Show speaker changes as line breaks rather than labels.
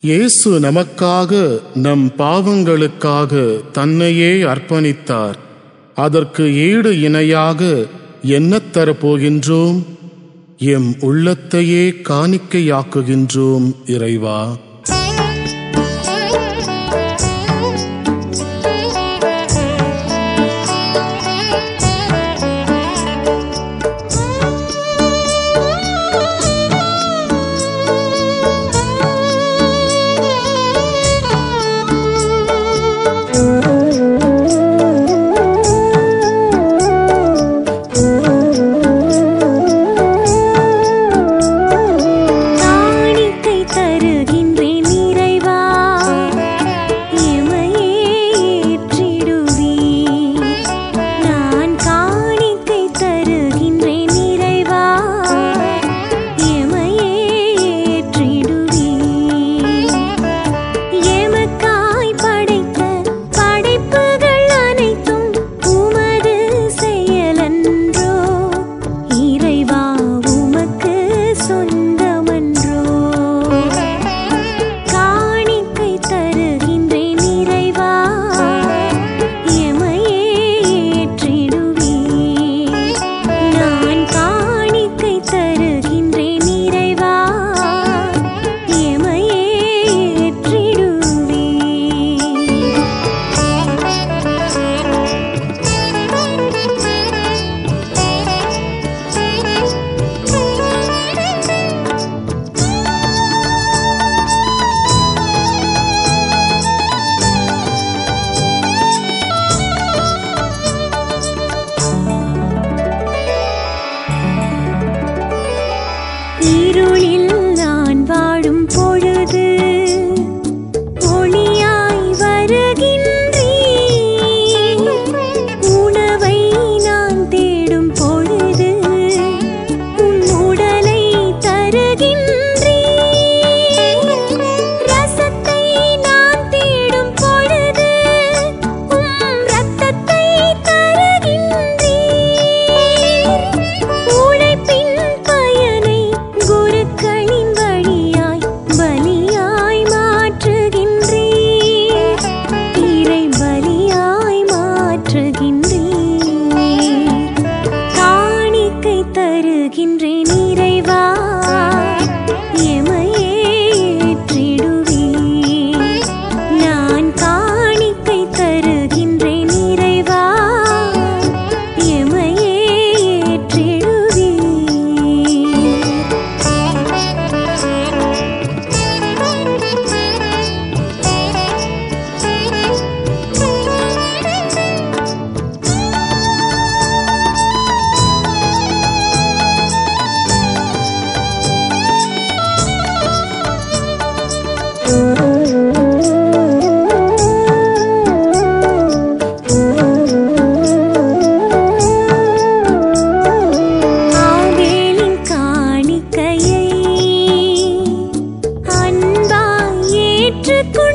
இயேசு நமக்காக நம் பாவங்களுக்காக தன்னையே அர்ப்பணித்தார் அதற்கு ஈடு இணையாக என்ன தரப்போகின்றோம் எம் உள்ளத்தையே காணிக்கையாக்குகின்றோம் இறைவா
காணிக்கை தருகின்றேன் இறைவா எமையே ஏற்றிடுவீர் நான் காணிக்கை தருகின்றேன் இறைவா எமையே ஏற்றிடுவீர் எமக்காய் படைத்த படைப்புகள் அனைத்தும் உமது செயலன்றோ இறைவா உமக்கு சொந்தமன்றோ காணிக்கை தருகின்றேன் இறைவா எமையே ஏற்றிடுவீர் நான் காணிக்கை தருகின்றேன் இறைவா எமையே ஏற்றிடுவீர் இருளில் நான் வாழும் பொழுது ஒளியாய் வருகின்றீர் உணவை நான் தேடும் பொழுது உன் உடலை தருகின்றீர் ரசத்தை நான் தேடும் பொழுது உம் ரத்தத்தை தருகின்றீர் உழைப்பின் பயனை குருக்களின் வழியாய் பலியாய் மாற்றுகின்றீர் இறை பலியாய் மாற்றுகின்றீர் காணிக்கை தருகின்றேன் இறைவா எமையே ஏற்றிடுவீர் நான் காணிக்கை தருகின்றேன் இறைவா எமையே ஏற்றிடுவீர் ஆவேலின் காணிக்கையை அன்பாய் ஏற்றுக்கொள்